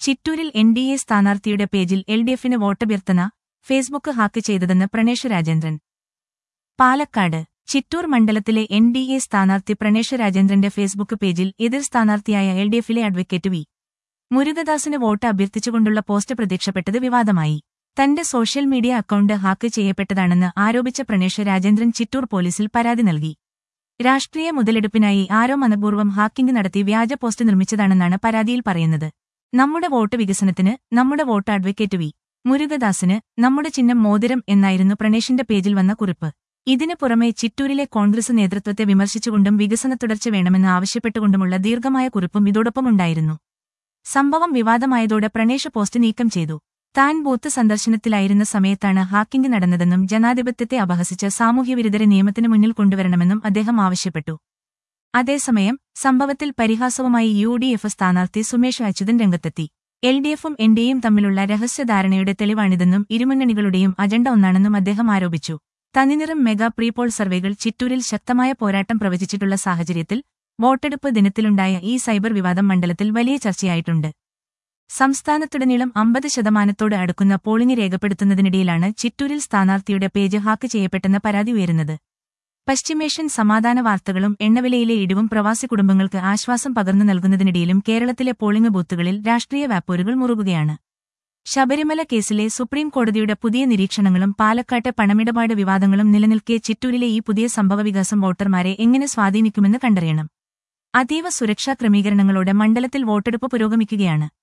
ചിറ്റൂരിൽ N D A സ്ഥാനാർത്ഥിയുടെ പേജിൽ L D എഫിന് വോട്ടഭ്യർത്ഥന ഫേസ്ബുക്ക് ഹാക്ക് ചെയ്തതെന്ന് പ്രണേഷ് രാജേന്ദ്രൻ പാലക്കാട് ചിറ്റൂർ മണ്ഡലത്തിലെ എൻ ഡി എ സ്ഥാനാർത്ഥി പ്രണേഷ് രാജേന്ദ്രന്റെ ഫേസ്ബുക്ക് പേജിൽ എതിർ സ്ഥാനാർത്ഥിയായ എൽ ഡി എഫിലെ അഡ്വക്കേറ്റ് വി മുരുകദാസിന് വോട്ട് അഭ്യർത്ഥിച്ചുകൊണ്ടുള്ള പോസ്റ്റ് പ്രത്യക്ഷപ്പെട്ടത് വിവാദമായി തന്റെ സോഷ്യൽ മീഡിയ അക്കൗണ്ട് ഹാക്ക് ചെയ്യപ്പെട്ടതാണെന്ന് ആരോപിച്ച പ്രണേഷ് രാജേന്ദ്രൻ ചിറ്റൂർ പോലീസിൽ പരാതി നൽകി രാഷ്ട്രീയ മുതലെടുപ്പിനായി ആരോ മനപൂർവ്വം ഹാക്കിംഗ് നടത്തി വ്യാജ പോസ്റ്റ് നിർമ്മിച്ചതാണെന്നാണ് പരാതിയിൽ പറയുന്നത് നമ്മുടെ വോട്ട് വികസനത്തിന് നമ്മുടെ വോട്ട് അഡ്വക്കേറ്റ് വി മുരുകദാസിന് നമ്മുടെ ചിഹ്നം മോതിരം എന്നായിരുന്നു പ്രണേഷിന്റെ പേജിൽ വന്ന കുറിപ്പ് ഇതിനു പുറമെ ചിറ്റൂരിലെ കോൺഗ്രസ് നേതൃത്വത്തെ വിമർശിച്ചുകൊണ്ടും വികസന തുടർച്ച വേണമെന്ന് ആവശ്യപ്പെട്ടുകൊണ്ടുമുള്ള ദീർഘമായ കുറിപ്പും ഇതോടൊപ്പമുണ്ടായിരുന്നു സംഭവം വിവാദമായതോടെ പ്രണേഷ് പോസ്റ്റ് നീക്കം ചെയ്തു താൻ ബൂത്ത് സന്ദർശനത്തിലായിരുന്ന സമയത്താണ് ഹാക്കിംഗ് നടന്നതെന്നും ജനാധിപത്യത്തെ അപഹസിച്ച് സാമൂഹ്യവിരുദ്ധരെ നിയമത്തിന് മുന്നിൽ കൊണ്ടുവരണമെന്നും അദ്ദേഹം ആവശ്യപ്പെട്ടു അതേസമയം സംഭവത്തിൽ പരിഹാസവുമായി യു ഡി എഫ് സ്ഥാനാർത്ഥി സുമേഷ് അച്യുതൻ രംഗത്തെത്തി എൽ ഡി എഫും എൻ ഡി എയും തമ്മിലുള്ള രഹസ്യധാരണയുടെ തെളിവാണിതെന്നും ഇരുമുന്നണികളുടെയും അജണ്ട ഒന്നാണെന്നും അദ്ദേഹം ആരോപിച്ചു തനിനിറം മെഗാ പ്രീപോൾ സർവേകൾ ചിറ്റൂരിൽ ശക്തമായ പോരാട്ടം പ്രവചിച്ചിട്ടുള്ള സാഹചര്യത്തിൽ വോട്ടെടുപ്പ് ദിനത്തിലുണ്ടായ ഈ സൈബർ വിവാദം മണ്ഡലത്തിൽ വലിയ ചർച്ചയായിട്ടുണ്ട് സംസ്ഥാനത്തുടനീളം അമ്പത് ശതമാനത്തോട് അടുക്കുന്ന പോളിംഗ് രേഖപ്പെടുത്തുന്നതിനിടയിലാണ് ചിറ്റൂരിൽ സ്ഥാനാർത്ഥിയുടെ പേജ് ഹാക്ക് ചെയ്യപ്പെട്ടെന്ന പരാതി ഉയരുന്നത് പശ്ചിമേഷ്യൻ സമാധാന വാർത്തകളും എണ്ണവിലയിലെ ഇടിവും പ്രവാസി കുടുംബങ്ങൾക്ക് ആശ്വാസം പകർന്നു നൽകുന്നതിനിടയിലും കേരളത്തിലെ പോളിംഗ് ബൂത്തുകളിൽ രാഷ്ട്രീയ വ്യാപോരുകൾ മുറുകുകയാണ് ശബരിമല കേസിലെ സുപ്രീം കോടതിയുടെ പുതിയ നിരീക്ഷണങ്ങളും പാലക്കാട്ടെ പണമിടപാട് വിവാദങ്ങളും നിലനിൽക്കെ ചിറ്റൂരിലെ ഈ പുതിയ സംഭവവികാസം വോട്ടർമാരെ എങ്ങനെ സ്വാധീനിക്കുമെന്ന് കണ്ടറിയണം അതീവ സുരക്ഷാ ക്രമീകരണങ്ങളോടെ മണ്ഡലത്തിൽ വോട്ടെടുപ്പ് പുരോഗമിക്കുകയാണ്